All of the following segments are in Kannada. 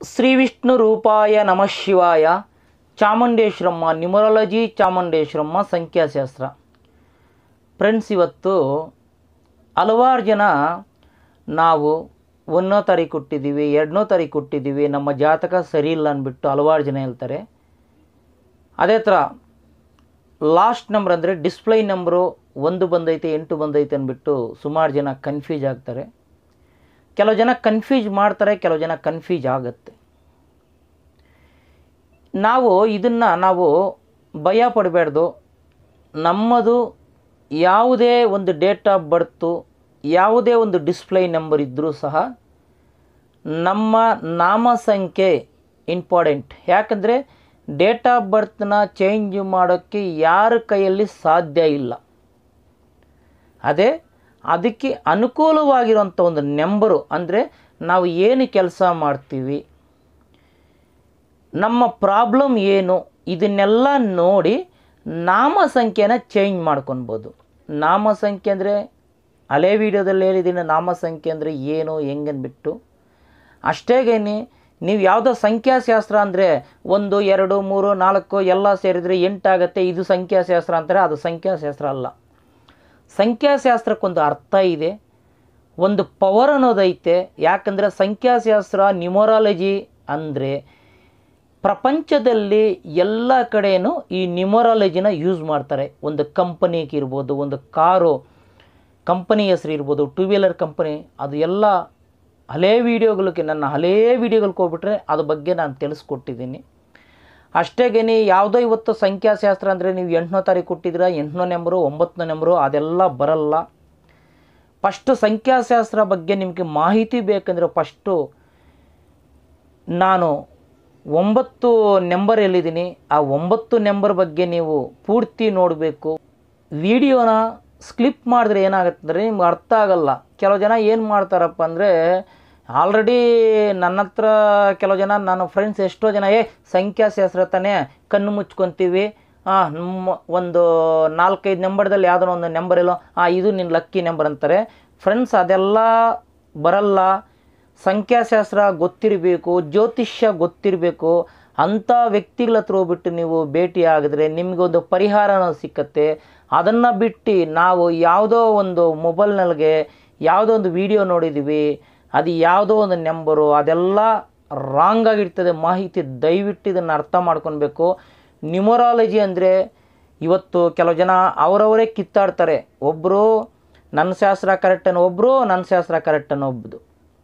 ಶ್ರೀ ವಿಷ್ಣು ರೂಪಾಯ ನಮಃ ಶಿವಾಯ ಚಾಮುಂಡೇಶ್ವರಮ್ಮ ನ್ಯೂಮರಾಲಜಿ ಚಾಮುಂಡೇಶ್ವರಮ್ಮ ಸಂಖ್ಯಾಶಾಸ್ತ್ರ ಫ್ರೆಂಡ್ಸ್ ಇವತ್ತು ಹಲವಾರು ಜನ ನಾವು ಒಂದನೇ ತಾರೀಕು ಹುಟ್ಟಿದ್ದೀವಿ ಎರಡನೇ ತಾರೀಕು ಹುಟ್ಟಿದ್ದೀವಿ ನಮ್ಮ ಜಾತಕ ಸರಿ ಇಲ್ಲ ಅಂದ್ಬಿಟ್ಟು ಹಲವಾರು ಜನ ಹೇಳ್ತಾರೆ ಅದೇ ಥರ ಲಾಸ್ಟ್ ನಂಬರ್ ಅಂದರೆ ಡಿಸ್ಪ್ಲೇ ನಂಬರು ಒಂದು ಬಂದೈತೆ ಎಂಟು ಬಂದೈತೆ ಅಂದ್ಬಿಟ್ಟು ಸುಮಾರು ಜನ ಕನ್ಫ್ಯೂಸ್ ಆಗ್ತಾರೆ ಕೆಲವು ಜನ ಕನ್ಫ್ಯೂಸ್ ಮಾಡ್ತಾರೆ ಕೆಲವು ಜನ ಕನ್ಫ್ಯೂಸ್ ಆಗುತ್ತೆ ನಾವು ಇದನ್ನು ನಾವು ಭಯ ಪಡಬಾರ್ದು ನಮ್ಮದು ಯಾವುದೇ ಒಂದು ಡೇಟ್ ಆಫ್ ಬರ್ತು ಯಾವುದೇ ಒಂದು ಡಿಸ್ಪ್ಲೇ ನಂಬರ್ ಇದ್ದರೂ ಸಹ ನಮ್ಮ ನಾಮ ಸಂಖ್ಯೆ ಇಂಪಾರ್ಟೆಂಟ್ ಯಾಕಂದರೆ ಡೇಟ್ ಆಫ್ ಬರ್ತ್ನ ಚೇಂಜ್ ಮಾಡೋಕ್ಕೆ ಯಾರ ಕೈಯಲ್ಲಿ ಸಾಧ್ಯ ಇಲ್ಲ ಅದೇ ಅದಕ್ಕೆ ಅನುಕೂಲವಾಗಿರುವಂಥ ಒಂದು ನೆಂಬರು ಅಂದರೆ ನಾವು ಏನು ಕೆಲಸ ಮಾಡ್ತೀವಿ ನಮ್ಮ ಪ್ರಾಬ್ಲಮ್ ಏನು ಇದನ್ನೆಲ್ಲ ನೋಡಿ ನಾಮ ಸಂಖ್ಯೆನ ಚೇಂಜ್ ಮಾಡ್ಕೊಳ್ಬೋದು ನಾಮ ಸಂಖ್ಯೆ ಅಂದರೆ ಹಳೆ ವೀಡಿಯೋದಲ್ಲಿ ಹೇಳಿದ್ದೀನಿ ನಾಮ ಸಂಖ್ಯೆ ಅಂದರೆ ಏನು ಹೆಂಗನ್ಬಿಟ್ಟು ಅಷ್ಟೇಗೇನೆ ನೀವು ಯಾವುದೋ ಸಂಖ್ಯಾಶಾಸ್ತ್ರ ಅಂದರೆ ಒಂದು ಎರಡು ಮೂರು ನಾಲ್ಕು ಎಲ್ಲ ಸೇರಿದರೆ ಎಂಟಾಗತ್ತೆ ಇದು ಸಂಖ್ಯಾಶಾಸ್ತ್ರ ಅಂತಾರೆ ಅದು ಸಂಖ್ಯಾಶಾಸ್ತ್ರ ಅಲ್ಲ ಸಂಖ್ಯಾಶಾಸ್ತ್ರಕ್ಕೊಂದು ಅರ್ಥ ಇದೆ ಒಂದು ಪವರ್ ಅನ್ನೋದೈತೆ ಯಾಕಂದರೆ ಸಂಖ್ಯಾಶಾಸ್ತ್ರ ನ್ಯೂಮರಾಲಜಿ ಅಂದರೆ ಪ್ರಪಂಚದಲ್ಲಿ ಎಲ್ಲ ಕಡೆಯೂ ಈ ನ್ಯೂಮರಾಲಜಿನ ಯೂಸ್ ಮಾಡ್ತಾರೆ ಒಂದು ಕಂಪನಿಗೆ ಇರ್ಬೋದು ಒಂದು ಕಾರು ಕಂಪನಿ ಹೆಸರು ಇರ್ಬೋದು ಟೂ ವೀಲರ್ ಕಂಪನಿ ಅದು ಎಲ್ಲ ಹಳೇ ವೀಡಿಯೋಗಳಿಗೆ ನನ್ನ ಹಳೇ ವೀಡಿಯೋಗಳಿಗೆ ಹೋಗ್ಬಿಟ್ರೆ ಅದ್ರ ಬಗ್ಗೆ ನಾನು ತಿಳಿಸ್ಕೊಟ್ಟಿದ್ದೀನಿ ಅಷ್ಟೇಗೇನೆ ಯಾವುದೋ ಇವತ್ತು ಸಂಖ್ಯಾಶಾಸ್ತ್ರ ಅಂದರೆ ನೀವು ಎಂಟನೇ ತಾರೀಕು ಹುಟ್ಟಿದ್ರೆ ಎಂಟನೇ ನಂಬರು ಒಂಬತ್ತನೇ ನಂಬರು ಅದೆಲ್ಲ ಬರಲ್ಲ ಫಸ್ಟು ಸಂಖ್ಯಾಶಾಸ್ತ್ರ ಬಗ್ಗೆ ನಿಮಗೆ ಮಾಹಿತಿ ಬೇಕಂದರೆ ಫಸ್ಟು ನಾನು ಒಂಬತ್ತು ನೆಂಬರ್ ಎಲ್ಲಿದ್ದೀನಿ ಆ ಒಂಬತ್ತು ನೆಂಬರ್ ಬಗ್ಗೆ ನೀವು ಪೂರ್ತಿ ನೋಡಬೇಕು ವಿಡಿಯೋನ ಸ್ಕ್ಲಿಪ್ ಮಾಡಿದ್ರೆ ಏನಾಗುತ್ತೆ ಅಂದರೆ ನಿಮ್ಗೆ ಅರ್ಥ ಆಗಲ್ಲ ಕೆಲವು ಜನ ಏನು ಮಾಡ್ತಾರಪ್ಪ ಅಂದರೆ ಆಲ್ರೆಡಿ ನನ್ನ ಹತ್ರ ಕೆಲವು ಜನ ನನ್ನ ಫ್ರೆಂಡ್ಸ್ ಎಷ್ಟೋ ಜನ ಏ ಸಂಖ್ಯಾಶಾಸ್ತ್ರ ತಾನೇ ಕಣ್ಣು ಮುಚ್ಕೊತೀವಿ ಹಾಂ ನಮ್ಮ ಒಂದು ನಾಲ್ಕೈದು ನಂಬರ್ದಲ್ಲಿ ಯಾವುದೋ ಒಂದು ನಂಬರ್ ಎಲ್ಲೋ ಹಾಂ ಇದು ನಿನ್ನ ಲಕ್ಕಿ ನಂಬರ್ ಅಂತಾರೆ ಫ್ರೆಂಡ್ಸ್ ಅದೆಲ್ಲ ಬರಲ್ಲ ಸಂಖ್ಯಾಶಾಸ್ತ್ರ ಗೊತ್ತಿರಬೇಕು ಜ್ಯೋತಿಷ್ಯ ಗೊತ್ತಿರಬೇಕು ಅಂಥ ವ್ಯಕ್ತಿಗಳ ಹತ್ರ ಹೋಗ್ಬಿಟ್ಟು ನೀವು ಭೇಟಿ ಆಗಿದ್ರೆ ನಿಮಗೊಂದು ಪರಿಹಾರನೂ ಸಿಕ್ಕತ್ತೆ ಅದನ್ನು ಬಿಟ್ಟು ನಾವು ಯಾವುದೋ ಒಂದು ಮೊಬೈಲ್ನಲ್ಲಿಗೆ ಯಾವುದೋ ಒಂದು ವಿಡಿಯೋ ನೋಡಿದ್ದೀವಿ ಅದು ಯಾವುದೋ ಒಂದು ನಂಬರು ಅದೆಲ್ಲ ರಾಂಗ್ ಆಗಿರ್ತದೆ ಮಾಹಿತಿ ದಯವಿಟ್ಟು ಇದನ್ನು ಅರ್ಥ ಮಾಡ್ಕೊಳ್ಬೇಕು ನ್ಯೂಮರಾಲಜಿ ಅಂದರೆ ಇವತ್ತು ಕೆಲವು ಜನ ಅವರವರೇ ಕಿತ್ತಾಡ್ತಾರೆ ಒಬ್ಬರು ನನ್ನ ಶಾಸ್ತ್ರ ಕರೆಕ್ಟ್ ಅನ್ನೋ ಒಬ್ಬರು ನನ್ನ ಶಾಸ್ತ್ರ ಕರೆಕ್ಟ್ ಅನ್ನೋ ಒಬ್ಬದು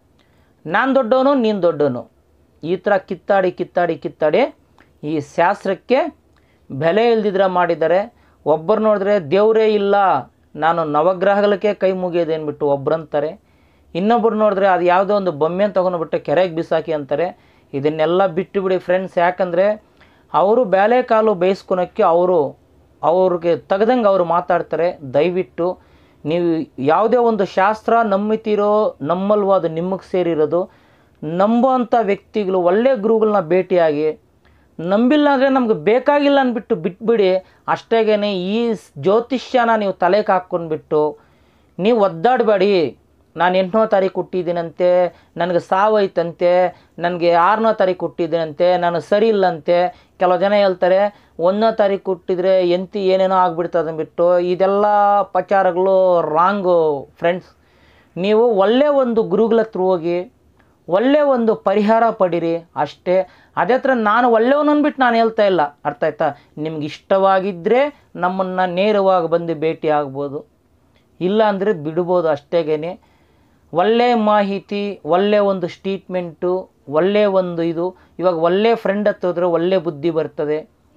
ನಾನು ದೊಡ್ಡವನು ನೀನು ದೊಡ್ಡವನು ಈ ಥರ ಕಿತ್ತಾಡಿ ಕಿತ್ತಾಡಿ ಕಿತ್ತಾಡಿ ಈ ಶಾಸ್ತ್ರಕ್ಕೆ ಬೆಲೆ ಇಲ್ದಿದ್ರೆ ಮಾಡಿದ್ದಾರೆ ಒಬ್ಬರು ನೋಡಿದ್ರೆ ದೇವರೇ ಇಲ್ಲ ನಾನು ನವಗ್ರಹಗಳಿಗೆ ಕೈ ಮುಗಿಯೋದು ಅಂದ್ಬಿಟ್ಟು ಒಬ್ರಂತಾರೆ ಇನ್ನೊಬ್ಬರು ನೋಡಿದ್ರೆ ಅದು ಯಾವುದೋ ಒಂದು ಬೊಮ್ಮೆ ತೊಗೊಂಡ್ಬಿಟ್ಟು ಕೆರೆಗೆ ಬಿಸಾಕಿ ಅಂತಾರೆ ಇದನ್ನೆಲ್ಲ ಬಿಟ್ಟು ಬಿಡಿ ಫ್ರೆಂಡ್ಸ್ ಯಾಕಂದರೆ ಅವರು ಬೇಲೆ ಕಾಲು ಬೇಯಿಸ್ಕೊಳಕ್ಕೆ ಅವರು ಅವ್ರಿಗೆ ತೆಗ್ದಂಗೆ ಅವರು ಮಾತಾಡ್ತಾರೆ ದಯವಿಟ್ಟು ನೀವು ಯಾವುದೇ ಒಂದು ಶಾಸ್ತ್ರ ನಂಬಿತಿರೋ ನಂಬಲ್ವೋ ಅದು ನಿಮಗೆ ಸೇರಿರೋದು ನಂಬುವಂಥ ವ್ಯಕ್ತಿಗಳು ಒಳ್ಳೆಯ ಗುರುಗಳನ್ನ ಭೇಟಿಯಾಗಿ ನಂಬಿಲ್ಲ ಅಂದರೆ ನಮ್ಗೆ ಬೇಕಾಗಿಲ್ಲ ಅಂದ್ಬಿಟ್ಟು ಬಿಟ್ಬಿಡಿ ಅಷ್ಟೇಗೇ ಈ ಜ್ಯೋತಿಷ್ಯನ ನೀವು ತಲೆಗೆ ಹಾಕ್ಕೊಂಡ್ಬಿಟ್ಟು ನೀವು ಒದ್ದಾಡಬೇಡಿ ನಾನು ಎಂಟನೇ ತಾರೀಕು ಹುಟ್ಟಿದ್ದೀನಂತೆ ನನಗೆ ಸಾವೈತಂತೆ ನನಗೆ ಆರನೇ ತಾರೀಕು ಹುಟ್ಟಿದ್ದೀನಂತೆ ನಾನು ಸರಿ ಇಲ್ಲಂತೆ ಕೆಲವು ಜನ ಹೇಳ್ತಾರೆ ಒಂದನೇ ತಾರೀಕು ಹುಟ್ಟಿದರೆ ಎಂತಿ ಏನೇನೋ ಆಗ್ಬಿಡ್ತದೆ ಅಂದ್ಬಿಟ್ಟು ಇದೆಲ್ಲ ಪ್ರಚಾರಗಳು ರಾಂಗು ಫ್ರೆಂಡ್ಸ್ ನೀವು ಒಳ್ಳೆಯ ಒಂದು ಗುರುಗಳ ಹತ್ರ ಹೋಗಿ ಒಳ್ಳೆಯ ಒಂದು ಪರಿಹಾರ ಪಡೀರಿ ಅಷ್ಟೇ ಅದೇ ಥರ ನಾನು ಒಳ್ಳೆಯವನು ಅಂದ್ಬಿಟ್ಟು ನಾನು ಹೇಳ್ತಾ ಇಲ್ಲ ಅರ್ಥ ಆಯ್ತಾ ನಿಮ್ಗೆ ಇಷ್ಟವಾಗಿದ್ದರೆ ನಮ್ಮನ್ನು ನೇರವಾಗಿ ಬಂದು ಭೇಟಿ ಆಗ್ಬೋದು ಇಲ್ಲ ಅಂದರೆ ಬಿಡ್ಬೋದು ಅಷ್ಟೇಗೇನೆ ಒಳ್ಳೆಯ ಮಾಹಿತಿ ಒಳ್ಳೆಯ ಒಂದು ಸ್ಟೇಟ್ಮೆಂಟು ಒಳ್ಳೆಯ ಒಂದು ಇದು ಇವಾಗ ಒಳ್ಳೆಯ ಫ್ರೆಂಡ್ ಹತ್ರ ಹೋದರೆ ಒಳ್ಳೆಯ ಬುದ್ಧಿ ಬರ್ತದೆ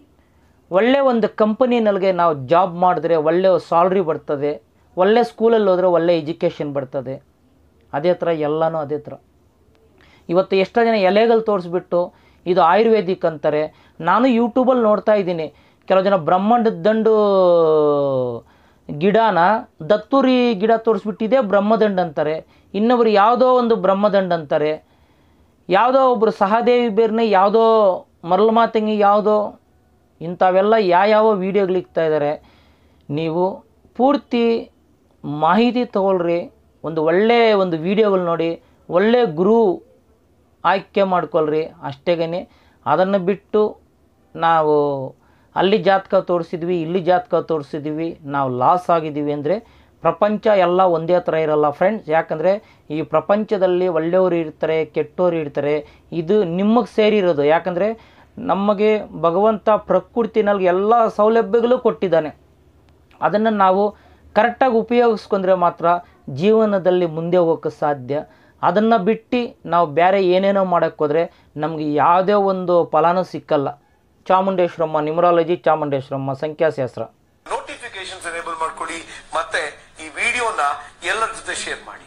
ಒಳ್ಳೆಯ ಒಂದು ಕಂಪನಿನಲ್ಲಿಗೆ ನಾವು ಜಾಬ್ ಮಾಡಿದ್ರೆ ಒಳ್ಳೆಯ ಸ್ಯಾಲ್ರಿ ಬರ್ತದೆ ಒಳ್ಳೆ ಸ್ಕೂಲಲ್ಲಿ ಹೋದರೆ ಒಳ್ಳೆ ಎಜುಕೇಷನ್ ಬರ್ತದೆ ಅದೇ ಥರ ಎಲ್ಲನೂ ಅದೇ ಥರ ಇವತ್ತು ಎಷ್ಟೋ ಜನ ಎಲೆಗಳು ತೋರಿಸ್ಬಿಟ್ಟು ಇದು ಆಯುರ್ವೇದಿಕ್ ಅಂತಾರೆ ನಾನು ಯೂಟ್ಯೂಬಲ್ಲಿ ನೋಡ್ತಾ ಇದ್ದೀನಿ ಕೆಲವು ಜನ ಬ್ರಹ್ಮಾಂಡದ ದಂಡು ಗಿಡನ ದತ್ತೂರಿ ಗಿಡ ತೋರಿಸ್ಬಿಟ್ಟಿದೆ ಬ್ರಹ್ಮದಂಡ ಅಂತಾರೆ ಇನ್ನೊಬ್ರು ಯಾವುದೋ ಒಂದು ಬ್ರಹ್ಮದಂಡ ಅಂತಾರೆ ಯಾವುದೋ ಒಬ್ಬರು ಸಹದೇವಿ ಬೇರ್ನೆ ಯಾವುದೋ ಮರಳು ಮಾತಂಗಿ ಯಾವುದೋ ಇಂಥವೆಲ್ಲ ಯಾವ್ಯಾವ ವೀಡಿಯೋಗಳಿಗ್ತಾ ಇದ್ದಾರೆ ನೀವು ಪೂರ್ತಿ ಮಾಹಿತಿ ತಗೊಳ್ರಿ ಒಂದು ಒಳ್ಳೆಯ ಒಂದು ವೀಡಿಯೋಗಳು ನೋಡಿ ಒಳ್ಳೆಯ ಗುರು ಆಯ್ಕೆ ಮಾಡ್ಕೊಳ್ರಿ ಅಷ್ಟೇಗನೆ ಅದನ್ನು ಬಿಟ್ಟು ನಾವು ಅಲ್ಲಿ ಜಾತಕ ತೋರಿಸಿದ್ವಿ ಇಲ್ಲಿ ಜಾತಕ ತೋರಿಸಿದ್ವಿ ನಾವು ಲಾಸ್ ಆಗಿದ್ದೀವಿ ಅಂದರೆ ಪ್ರಪಂಚ ಎಲ್ಲ ಒಂದೇ ಥರ ಇರಲ್ಲ ಫ್ರೆಂಡ್ಸ್ ಯಾಕಂದರೆ ಈ ಪ್ರಪಂಚದಲ್ಲಿ ಒಳ್ಳೆಯವರು ಇರ್ತಾರೆ ಕೆಟ್ಟವರು ಇರ್ತಾರೆ ಇದು ನಿಮಗೆ ಸೇರಿರೋದು ಯಾಕಂದರೆ ನಮಗೆ ಭಗವಂತ ಪ್ರಕೃತಿನಲ್ಲಿ ಎಲ್ಲ ಸೌಲಭ್ಯಗಳು ಕೊಟ್ಟಿದ್ದಾನೆ ಅದನ್ನು ನಾವು ಕರೆಕ್ಟಾಗಿ ಉಪಯೋಗಿಸ್ಕೊಂಡ್ರೆ ಮಾತ್ರ ಜೀವನದಲ್ಲಿ ಮುಂದೆ ಹೋಗೋಕ್ಕೆ ಸಾಧ್ಯ ಅದನ್ನು ಬಿಟ್ಟು ನಾವು ಬೇರೆ ಏನೇನೋ ಮಾಡೋಕ್ಕೆ ಹೋದರೆ ನಮಗೆ ಯಾವುದೇ ಒಂದು ಫಲಾನೂ ಸಿಕ್ಕಲ್ಲ ಚಾಮುಂಡೇಶ್ವರಮ್ಮ ನ್ಯೂಮರಾಲಜಿ ಚಾಮುಂಡೇಶ್ವರಮ್ಮ ಸಂಖ್ಯಾಶಾಸ್ತ್ರ ನೋಟಿಫಿಕೇಶನ್ಸ್ ಎನೇಬಲ್ ಮಾಡ್ಕೊಳ್ಳಿ ಮತ್ತೆ ಈ ವಿಡಿಯೋನ ಎಲ್ಲರ ಜೊತೆ ಶೇರ್ ಮಾಡಿ